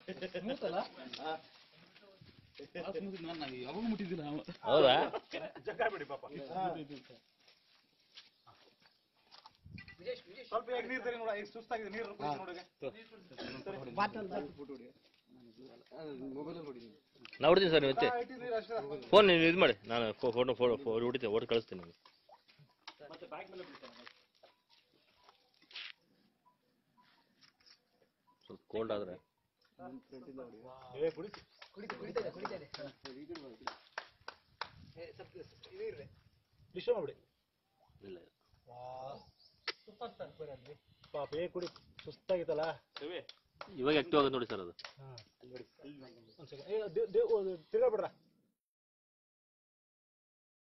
Smooth ಅಲ್ಲ smooth ನಾನು ಯಾವಾಗ ಮುಟ್ಟಿದ್ದಿಲ್ಲ ಅವ. ಹೌದಾ ಜಗ್ಗಾಡ್ಬೇಡಿ ಪಾಪ ಸ್ವಲ್ಪ ಹೇಗೆ ನೀರು ತರಿ ನೋಡ ಈಗ ಸುಸ್ತಾಗಿದೆ ನೀರು ಕುಡಿಸಿ ನೋಡಿಗೆ ನಾ ಹೊಡ್ತೀನಿ ಸರ್ ನೀವು ಮತ್ತೆ ನೀರು ಅಷ್ಟೇ ಫೋನ್ ನೀವು ಇದು ಮಾಡಿ ನಾನು ಫೋಟೋ ಫೋಟೋ ಫೋಟೋ ಹೊಡಿತೀನಿ ಓಟ್ ಕಳಿಸ್ತೀನಿ ನಿಮಗೆ ಸ್ವಲ್ಪ ಕೋಲ್ಡ್ ಆದರೆ ಏ ಕುಡಿಸಿ ಡಿಸ್ಟರ್ಬ್ ಮಾಡ್ಬಿಡಿ ಇಲ್ಲ ಪಾಪ ಏ ಕುಡಿ ಸುಸ್ತಾಗಿತ್ತಲ್ಲ ಇವಾಗ ಆಕ್ಟಿವ್ ಆಗೋದು ನೋಡಿ ಸರ್ ಅದು ಒಂದ್ ಸೆಕೆಂಡ್ ಏ ದೇವ್ ದೇವ್ ತಿರ್ಗಾಡ್ಬಿಡ್ರ